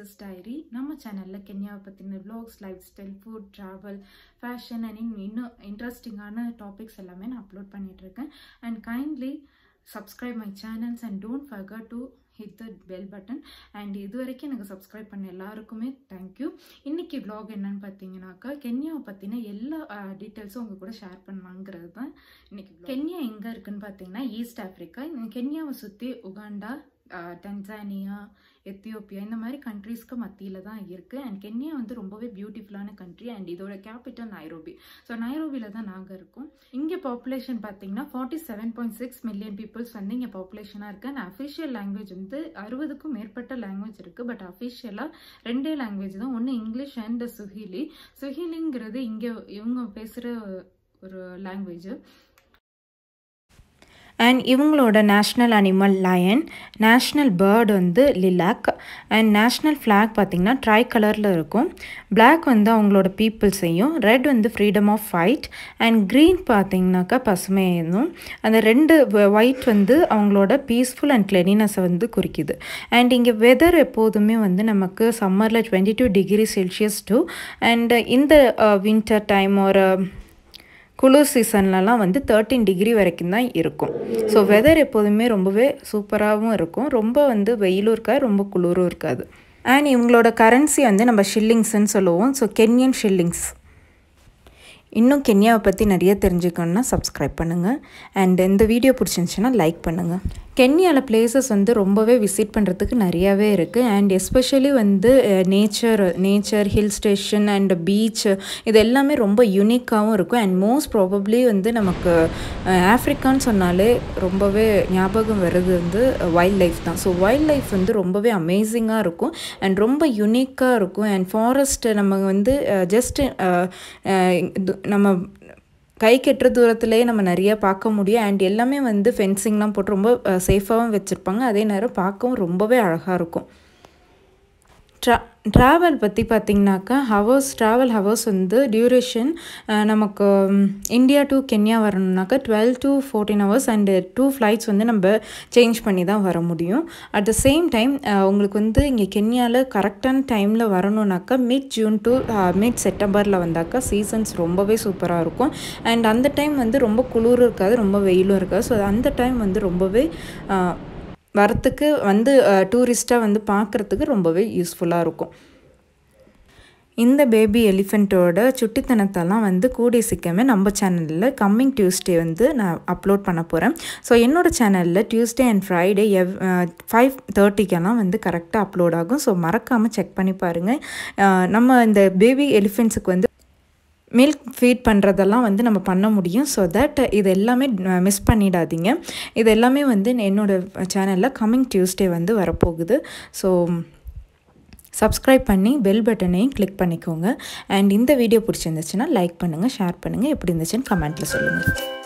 princess diary நம்ம சேனலில் கென்யாவை பற்றின vlogs lifestyle food travel fashion and இன்னும் இன்ட்ரெஸ்டிங்கான டாபிக்ஸ் எல்லாமே நான் அப்லோட் பண்ணிகிட்ருக்கேன் and kindly subscribe my channels and don't forget to hit the bell button and இது வரைக்கும் எனக்கு சப்ஸ்கிரைப் பண்ண எல்லாருக்குமே தேங்க்யூ இன்றைக்கி vlog என்னன்னு பார்த்தீங்கன்னாக்கா கென்யாவை பற்றின எல்லா டீட்டெயில்ஸும் உங்கள் கூட ஷேர் பண்ணலாங்கிறது தான் இன்றைக்கி கென்யா எங்கே இருக்குன்னு பார்த்தீங்கன்னா ஈஸ்ட் ஆஃப்ரிக்கா இந்த கென்யாவை சுற்றி உகாண்டா டன்சானியா எத்தியோப்பியா இந்த மாதிரி கண்ட்ரீஸ்க்கு மத்தியில் தான் இருக்குது அண்ட் கென்யா வந்து ரொம்பவே பியூட்டிஃபுல்லான கண்ட்ரி அண்ட் இதோட கேபிட்டல் நைரோபி ஸோ நைரோபியில் தான் நாங்கள் இருக்கோம் இங்கே பாப்புலேஷன் பார்த்தீங்கன்னா forty seven point six million peoples வந்து இங்கே பாப்புலேஷனாக இருக்குது அண்ட் அஃபிஷியல் லாங்குவேஜ் வந்து அறுபதுக்கும் மேற்பட்ட லாங்குவேஜ் இருக்குது பட் அஃபிஷியலாக ரெண்டே லாங்குவேஜ் தான் ஒன்று இங்கிலீஷ் அண்ட் சுஹிலி சுஹிலிங்கிறது இங்கே இவங்க பேசுகிற ஒரு லாங்குவேஜ் அண்ட் இவங்களோட national animal lion national bird வந்து லிலாக் அண்ட் நேஷ்னல் ஃப்ளாக் பார்த்திங்கன்னா ட்ரை கலரில் இருக்கும் பிளாக் வந்து அவங்களோட பீப்புள்ஸையும் ரெட் வந்து freedom of fight and green பார்த்திங்கனாக்கா பசுமையும் அந்த ரெண்டு ஒயிட் வந்து அவங்களோட பீஸ்ஃபுல் அண்ட் கிளெனினஸை வந்து குறிக்குது அண்ட் இங்கே வெதர் எப்போதுமே வந்து நமக்கு சம்மரில் twenty two degree Celsius to and இந்த வின்டர் டைம் ஒரு குளிர் சீசன்லலாம் வந்து தேர்ட்டின் டிகிரி வரைக்கும் தான் இருக்கும் ஸோ வெதர் எப்போதுமே ரொம்பவே சூப்பராகவும் இருக்கும் ரொம்ப வந்து வெயிலும் இருக்காது ரொம்ப குளிரும் இருக்காது அண்ட் இவங்களோட கரன்சி வந்து நம்ம ஷில்லிங்ஸ்ன்னு சொல்லுவோம் ஸோ கென்யன் ஷில்லிங்ஸ் இன்னும் கென்யாவை பற்றி நிறைய தெரிஞ்சுக்கணுன்னா சப்ஸ்கிரைப் பண்ணுங்கள் அண்ட் இந்த வீடியோ பிடிச்சிருந்துச்சுன்னா லைக் பண்ணுங்கள் கென்யாவில் பிளேசஸ் வந்து ரொம்பவே விசிட் பண்ணுறதுக்கு நிறையாவே இருக்குது அண்ட் எஸ்பெஷலி வந்து nature nature hill station and beach இது எல்லாமே ரொம்ப யூனிக்காகவும் இருக்கும் அண்ட் மோஸ்ட் ப்ராபப்ளி வந்து நமக்கு ஆஃப்ரிக்கான்னு சொன்னாலே ரொம்பவே ஞாபகம் வருது வந்து வைல்ட் லைஃப் தான் ஸோ வைல்ட் லைஃப் வந்து ரொம்பவே அமேசிங்காக இருக்கும் அண்ட் ரொம்ப யூனிக்காக இருக்கும் அண்ட் ஃபாரஸ்ட் நம்ம வந்து ஜஸ்ட் நம்ம கை கெட்டுற தூரத்துலேயே நம்ம நிறைய பார்க்க முடியும் அண்ட் எல்லாமே வந்து ஃபென்சிங்லாம் போட்டு ரொம்ப சேஃபாகவும் வச்சுருப்பாங்க அதே நேரம் பார்க்கவும் ரொம்பவே அழகாக இருக்கும் ட்ரா ட்ராவல் பற்றி பார்த்திங்கனாக்கா ஹவர்ஸ் ட்ராவல் ஹவர்ஸ் வந்து டியூரேஷன் நமக்கு இந்தியா டு கென்யா வரணுன்னாக்கா twelve to fourteen hours and two flights வந்து நம்ம சேஞ்ச் பண்ணி தான் வர முடியும் அட் த சேம் டைம் உங்களுக்கு வந்து இங்கே கென்யாவில் கரெக்டான டைமில் வரணுன்னாக்கா மிட் ஜூன் டு மிட் செப்டம்பரில் வந்தாக்கா சீசன்ஸ் ரொம்பவே சூப்பராக இருக்கும் அண்ட் அந்த டைம் வந்து ரொம்ப குளிரும் இருக்காது ரொம்ப வெயிலும் இருக்காது ஸோ அந்த டைம் வந்து ரொம்பவே வரத்துக்கு வந்து டூரிஸ்ட்டாக வந்து பார்க்குறதுக்கு ரொம்பவே யூஸ்ஃபுல்லாக இருக்கும் இந்த பேபி எலிஃபெண்ட்டோட சுட்டித்தனத்தெல்லாம் வந்து கூடிய சீக்கிரமே நம்ம சேனலில் கம்மிங் டியூஸ்டே வந்து நான் அப்லோட் பண்ண போகிறேன் ஸோ என்னோடய சேனலில் Tuesday and Friday eve five தேர்ட்டிக்கெல்லாம் வந்து கரெக்டாக அப்லோட் ஆகும் ஸோ மறக்காமல் செக் பண்ணி பாருங்கள் நம்ம இந்த பேபி எலிஃபெண்ட்ஸுக்கு வந்து மில்க் ஃபீட் பண்ணுறதெல்லாம் வந்து நம்ம பண்ண முடியும் ஸோ தட் இது எல்லாமே மிஸ் பண்ணிடாதீங்க இது எல்லாமே வந்து என்னோடய சேனலில் கம்மிங் டியூஸ்டே வந்து வரப்போகுது ஸோ சப்ஸ்கிரைப் பண்ணி பெல் பட்டனையும் கிளிக் பண்ணிக்கோங்க அண்ட் இந்த வீடியோ பிடிச்சிருந்துச்சுன்னா லைக் பண்ணுங்கள் ஷேர் பண்ணுங்கள் எப்படி இருந்துச்சுன்னு கமெண்ட்டில் சொல்லுங்கள்